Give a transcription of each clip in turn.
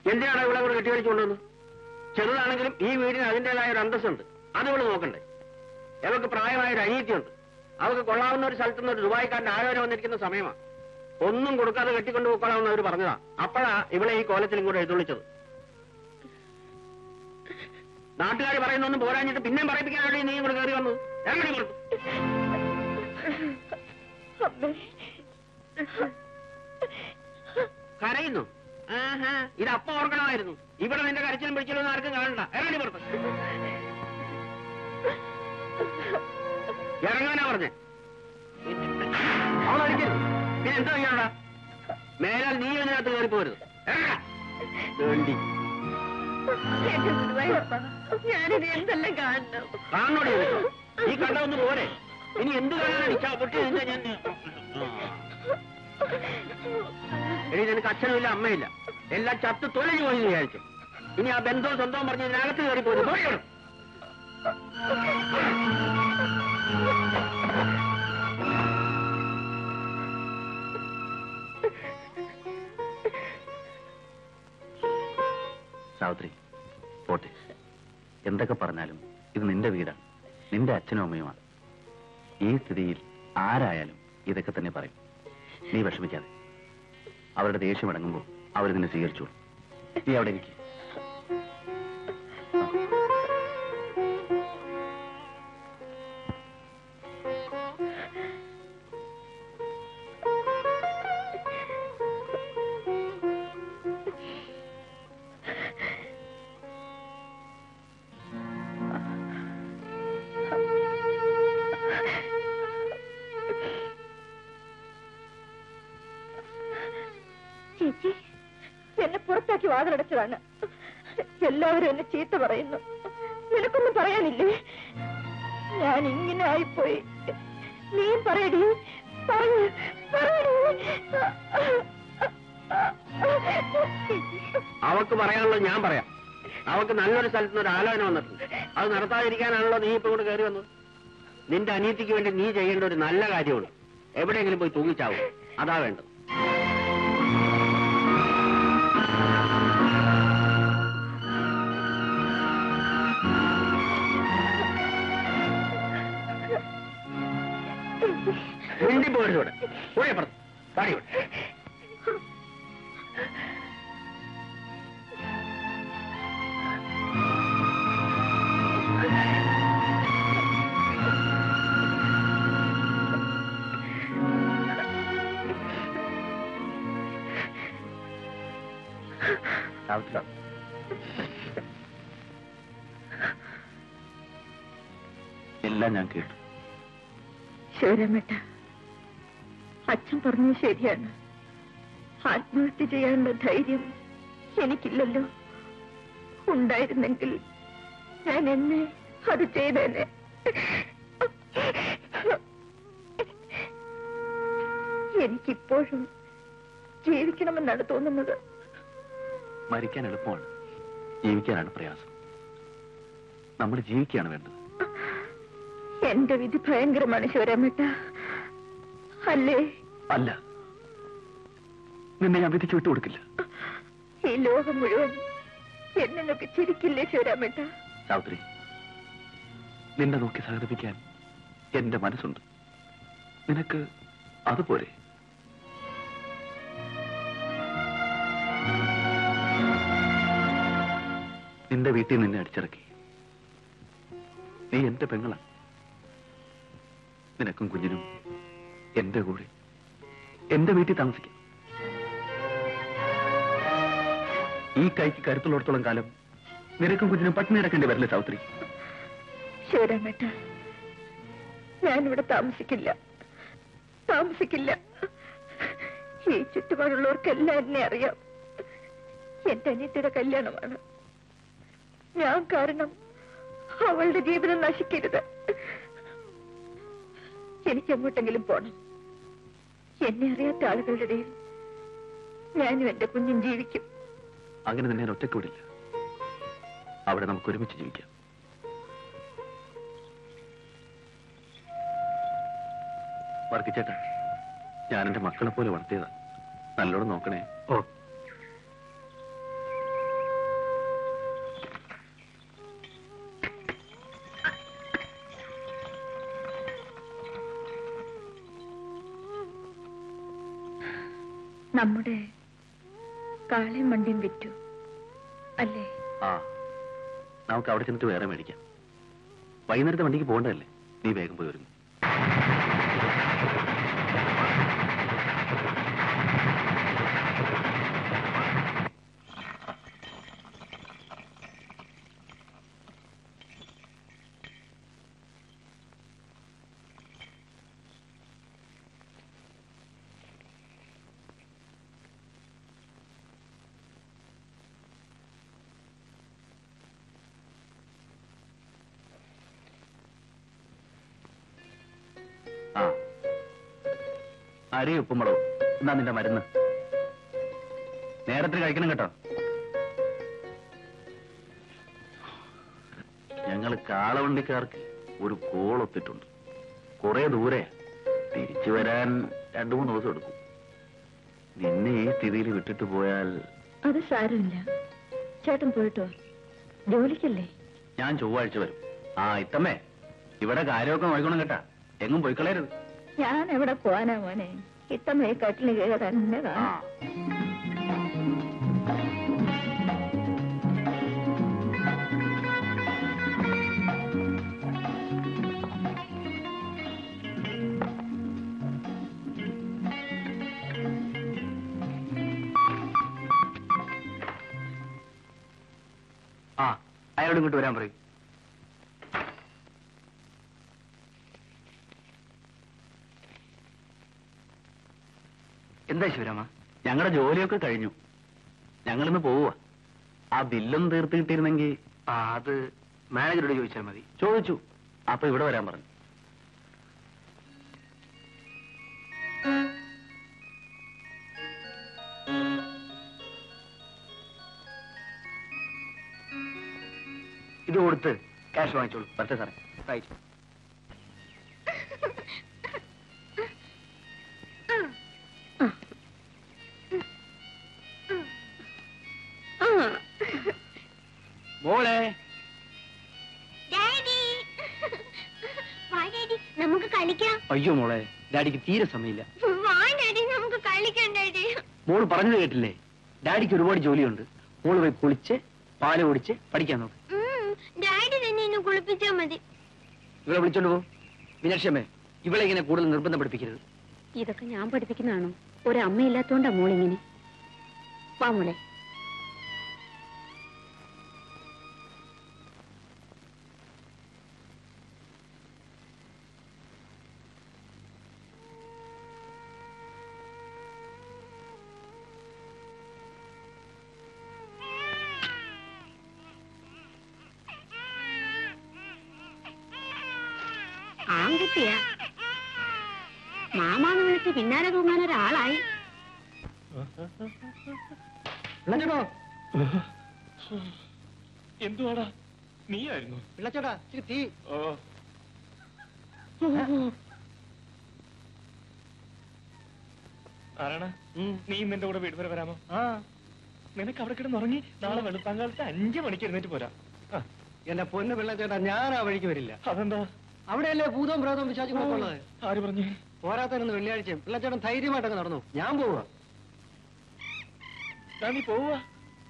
എന്തിനാണ് ഇവിടെ കൂടെ കെട്ടിവലിച്ചുകൊണ്ടുവന്ന് ചെറുതാണെങ്കിലും ഈ വീടിന് അതിൻ്റെതായ ഒരു അന്തസ്സുണ്ട് അത് ഇവിടെ നോക്കണ്ടേ അവൾക്ക് പ്രായമായ ഒരു അനീതിയുണ്ട് അവൾക്ക് കൊള്ളാവുന്ന ഒരു സ്ഥലത്ത് നിന്ന് ഒരു ദുബായിക്കാരൻ ആലോചന വന്നിരിക്കുന്ന സമയമാണ് ഒന്നും കൊടുക്കാതെ കെട്ടിക്കൊണ്ടു പോയിക്കോളാമെന്ന് അവർ പറഞ്ഞതാ അപ്പോഴാ ഇവളെ ഈ കോലത്തിൽ ഇങ്ങോട്ട് എഴുന്നള്ളിച്ചത് നാട്ടുകാർ പറയുന്നൊന്നും പോരാഞ്ഞിട്ട് പിന്നെയും പറയിപ്പിക്കാനാണ് നീ ഇങ്ങോട്ട് കയറി വന്നത് എങ്ങനെ കൊടുത്തു അമ്മേ കരയുന്നു ആഹാ ഇത് അപ്പ ഓർക്കണമായിരുന്നു ഇവിടെ നിന്റെ കരച്ചിലും പിടിച്ചിലും ഒന്നും ആർക്കും കാണണ്ട ഇറങ്ങി പുറത്ത് ഇറങ്ങാനാ പറഞ്ഞേ അവളടിക്കരുത് പിന്നെ എന്താ ചെയ്യാടാ മേലാൽ നീ ഇതിനകത്ത് കയറി പോരുത് ഇറങ്ങടാ. വേണ്ടി എന്റെ ഗുരുവായൂരപ്പ ഞാനിത് എന്തെല്ലാം കാണണം കാണോടി നിനക്ക്. ഈ കണ്ടതൊന്ന് പോരെ ഇനി എന്ത് കാണാനാണ് ഇച്ഛ പൊട്ടി നിന്റെ ഞാൻ ഇനി നിനക്ക് അച്ഛനുമില്ല അമ്മയില്ല എല്ലാം ചത്ത് തൊലഞ്ഞു പോയി എന്ന് വിചാരിച്ചു ഇനി ആ ബന്ധവും സ്വന്തവും പറഞ്ഞ് ഇതിനകത്ത് കയറി പോയി പോയിക്കണം സാവിത്രി പോട്ടെ എന്തൊക്കെ പറഞ്ഞാലും ഇത് നിന്റെ വീടാണ് നിന്റെ അച്ഛനും അമ്മയുമാണ് ഈ സ്ഥിതിയിൽ ആരായാലും ഇതൊക്കെ തന്നെ പറയും നീ വിഷമിക്കാതെ അവരുടെ ദേഷ്യം അടങ്ങുമ്പോൾ അവർ നിന്നെ സ്വീകരിച്ചോളൂ നീ അവിടെ ഇരിക്കും ചേച്ചി എന്നെ പുറത്താക്കി വാതിലടച്ചതാണ് എല്ലാവരും എന്നെ ചീത്ത പറയുന്നു നിനക്കൊന്നും പറയാനില്ലേ ഞാൻ ഇങ്ങനെ ആയിപ്പോയി നീ പറയടി പറയ്, പറയടി. അവൾക്ക് പറയാനുള്ളത് ഞാൻ പറയാം അവൾക്ക് നല്ലൊരു സ്ഥലത്ത് നിന്ന് ഒരു ആലോചന വന്നിട്ടുണ്ട് അത് നടത്താതിരിക്കാനാണല്ലോ നീ ഇപ്പൊ ഇങ്ങോട്ട് കയറി വന്നത് നിന്റെ അനീതിക്ക് വേണ്ടി നീ ചെയ്യേണ്ട ഒരു നല്ല കാര്യമാണ് എവിടെയെങ്കിലും പോയി തൂങ്ങിച്ചാവും അതാ വേണ്ടത് മിണ്ടി പോരുത് ഇവിടെ കൂടെ അപ്പുറത്ത് പാടി ഇവിടെ സാവിത്രി എല്ലാം ഞാൻ കേട്ടു ശിവരാമേട്ട അച്ഛൻ പറഞ്ഞത് ശരിയാണ് ആത്മഹത്യ ചെയ്യാനുള്ള ധൈര്യം എനിക്കില്ലല്ലോ ഉണ്ടായിരുന്നെങ്കിൽ ഞാൻ എന്നെ അത് ചെയ്തേനെ എനിക്കിപ്പോഴും ജീവിക്കണമെന്നാണ് തോന്നുന്നത് മരിക്കാൻ എളുപ്പമാണ് ജീവിക്കാനാണ് പ്രയാസം നമ്മൾ ജീവിക്കുകയാണ് വേണ്ടത് എന്റെ വിധി ഭയങ്കരമാണ് ശിവരാമേട്ട അല്ലേ അല്ല നിന്നെ ഞാൻ വിധിച്ചു വിട്ടു കൊടുക്കില്ല ഈ ലോകം മുഴുവൻ എന്നെ നോക്കി ചിരിക്കില്ലേ ശിവരാമേട്ട സാവിത്രി നിന്നെ നോക്കി സഹതപിക്കാൻ എന്റെ മനസ്സുണ്ട് നിനക്ക് അതുപോലെ നിന്റെ വീട്ടിൽ നിന്നെ അടിച്ചിറക്കി നീ എന്റെ പെങ്ങളാണ് നിനക്കും കുഞ്ഞിനും എന്റെ കൂടെ എന്റെ വീട്ടിൽ താമസിക്കാം ഈ കൈക്ക് കരുത്തുള്ളിടത്തോളം കാലം നിനക്കും കുഞ്ഞിനും പട്ടിണി കിടക്കേണ്ടി വരില്ല സാവിത്രി ശിവരാമേട്ട ഞാനിവിടെ താമസിക്കില്ല താമസിക്കില്ല ഈ ചുറ്റുപാടുള്ളവർക്കെല്ലാം എന്നെ അറിയാം എന്റെ അനിയത്തിയുടെ കല്യാണമാണ് ഞാൻ കാരണം അവളുടെ ജീവിതം നശിക്കരുത് എനിക്ക് എങ്ങോട്ടെങ്കിലും പോണം എന്നെ അറിയാത്ത ആളുകളുടെ ഇടയിൽ ഞാനും എന്റെ കുഞ്ഞും ജീവിക്കും അങ്ങനെ നിന്നെ ഞാൻ ഒറ്റയ്ക്ക് വിടില്ല അവിടെ നമുക്ക് ഒരുമിച്ച് ജീവിക്കാം വർക്കിച്ചേട്ടാ ഞാൻ എന്റെ മക്കളെ പോലെ വളർത്തിയതാ നല്ലോണം നോക്കണേ ഓ നമ്മുടെ കാളയും വണ്ടിയും വിറ്റു അല്ലേ ആ നമുക്ക് അവിടെ ചെന്നിട്ട് വേറെ മേടിക്കാം വൈകുന്നേരത്തെ വണ്ടിക്ക് പോകണ്ടല്ലേ നീ വേഗം പോയി ഒരുങ്ങും ആ അരി ഉപ്പുമുളകും എന്നാ നിന്റെ മരുന്ന് നേരത്തിന് കഴിക്കണം കേട്ടോ ഞങ്ങൾ കാളവണ്ടിക്കാർക്ക് ഒരു കോളൊത്തിട്ടുണ്ട് കുറെ ദൂരെ തിരിച്ചു വരാൻ രണ്ടു മൂന്ന് ദിവസം എടുക്കും നിന്നെ ഈ സ്ഥിതിയിൽ വിട്ടിട്ട് പോയാൽ അത് സാരമില്ല ചേട്ടൻ പോയിട്ടോ ജോലിക്കല്ലേ ഞാൻ ചൊവ്വാഴ്ച വരും ആ ഇത്തമ്മേ ഇവിടെ കാര്യമൊക്കെ നോക്കണം കേട്ടാ എങ്ങും പോയിക്കളയരുത് ഞാൻ എവിടെ പോവാനാ മോനെ ഇത്തമ്മയെ കട്ടില് കീഴ തന്നെ ആ കാണാം ആ അയാളോട് ഇങ്ങോട്ട് വരാൻ പറയും എന്താ ശിവരാമ ഞങ്ങളുടെ ജോലിയൊക്കെ കഴിഞ്ഞു ഞങ്ങളിന്ന് പോവുക ആ ബില്ലൊന്നും തീർത്ത് കിട്ടിയിരുന്നെങ്കിൽ ആ അത് മാനേജറോട് ചോദിച്ചാൽ മതി ചോദിച്ചു അപ്പൊ ഇവിടെ വരാൻ പറഞ്ഞു ഇത് കൊടുത്ത് ക്യാഷ് വാങ്ങിച്ചോളൂ വരട്ടെ സാറേ റൈറ്റ് മോളെ ഡാഡി വാ ഡാഡി നമുക്ക് കളിക്കാം അയ്യോ മോളെ ഡാഡിക്ക് തീരെ സമയമില്ല വാ ഡാഡി നമുക്ക് കളിക്കാം ഡാഡി മോള് പറഞ്ഞത് കേട്ടില്ലേ ഡാഡിക്ക് ഒരുപാട് ജോലിയുണ്ട് മോള് പോയി കുളിച്ച് പാല് കുടിച്ച് പഠിക്കാൻ നോക്ക് ഉം, ഡാഡി തന്നെ എന്നെ കുളിപ്പിച്ചാ മതി ഇവളെ വിളിച്ചോണ്ട് പോ മീനാക്ഷിയമ്മേ ഇവളെ ഇങ്ങനെ കൂടുതൽ നിർബന്ധം പഠിപ്പിക്കരുത് ഇതൊക്കെ ഞാൻ പഠിപ്പിക്കുന്നതാണോ ഒരമ്മയില്ലാത്തോണ്ടാ മോളിങ്ങനെ വാ മോളെ ആൺകുട്ടിയാ മാമാന്ന് വിളിച്ച് പിന്നാലെ തൂങ്ങാൻ ഒരാളായി പിള്ളച്ചേട്ടോ എന്തുവാടാ നീയായിരുന്നു പിള്ളച്ചേട്ടാ ഇച്ചിരി തീ ഓ ആരാണ് നീ ഇന്ന് എന്റെ കൂടെ വീട് വരെ വരാമോ ആ നിനക്ക് അവിടെ കിടന്ന് ഉറങ്ങി നാളെ വെളുപ്പാങ്കാലത്ത് അഞ്ചു മണിക്ക് എഴുന്നേറ്റ് പോരാ ആ, എന്റെ പൊന്ന് പിള്ളച്ചേട്ടാ ഞാൻ ആ വഴിക്ക് വരില്ല അതെന്താ അവിടെയല്ലേ ഭൂതവും പ്രേതവും വിശ്വാസികളൊക്കെ ഉള്ളത് ആര് പറഞ്ഞു പോരാത്തന്ന് വെള്ളിയാഴ്ചയും പിള്ളച്ചേട്ടൻ ധൈര്യമായിട്ടങ്ങ് നടന്നു ഞാൻ പോവാ ഞാൻ നീ പോവാ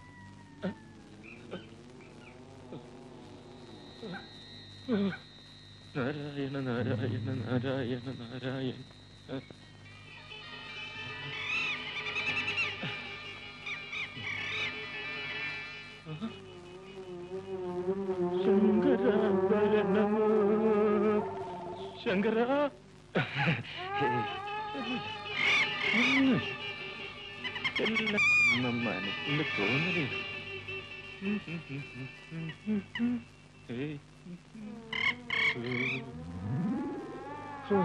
നാരായണ നാരായണ നാരായണ നാരായണ ശങ്കരാഭരണമോ ശങ്കര എല്ലാം നമ്മ മനസ്സിന്റെ തോന്നലേ ഏയ്. ഹോ.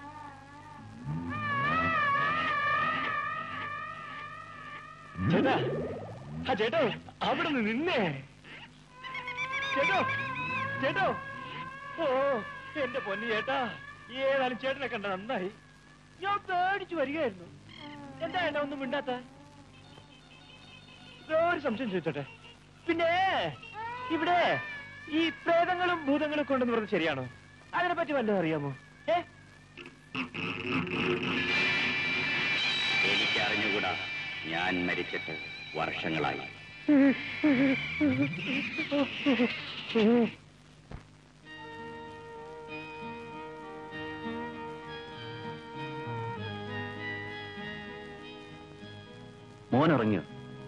ചേട്ടാ ആ ചേട്ടോ അവിടെ നിന്ന് നിന്നേ ചേട്ടോ ചേട്ടോ ഓ എന്റെ പൊന്നു ചേട്ടാ ഏതായാലും ചേട്ടനെ കണ്ട നന്നായി ഞാൻ പേടിച്ചു വരികയായിരുന്നു എന്താ എന്നെ ഒന്നും മിണ്ടാത്ത ഒരു സംശയം ചോദിച്ചോട്ടെ പിന്നെ ഇവിടെ ഈ പ്രേതങ്ങളും ഭൂതങ്ങളും ഒക്കെ ഉണ്ടെന്ന് പറഞ്ഞത് ശരിയാണോ അതിനെപ്പറ്റി വല്ലതും അറിയാമോ ഏ എനിക്കറിഞ്ഞുകൂടാ ഞാൻ മരിച്ചിട്ട് വർഷങ്ങളായി മോൻ ഉറങ്ങിയോ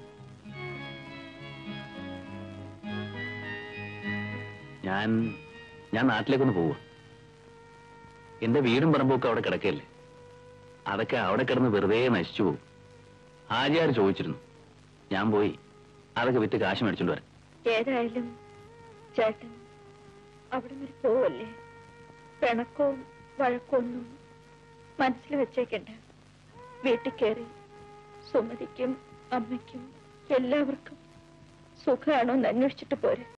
ഞാൻ ഞാൻ നാട്ടിലേക്കൊന്ന് പോവുക എന്റെ വീടും പറമ്പൊക്കെ അവിടെ കിടക്കല്ലേ അതൊക്കെ അവിടെ കിടന്ന് വെറുതെ നശിച്ചു പോകും ആചാര് ചോദിച്ചിരുന്നു ഞാൻ പോയി അതൊക്കെ വിറ്റ് കാശ് മേടിച്ചോണ്ട് വരാം ഏതായാലും ചേട്ടൻ അവിടെ വരെ പോവല്ലേ പിണക്കവും വഴക്കൊന്നും മനസ്സിൽ വെച്ചേക്കണ്ട വീട്ടിൽ കയറി സുമതിക്കും അമ്മയ്ക്കും എല്ലാവർക്കും സുഖമാണോ എന്ന് അന്വേഷിച്ചിട്ട് പോരെ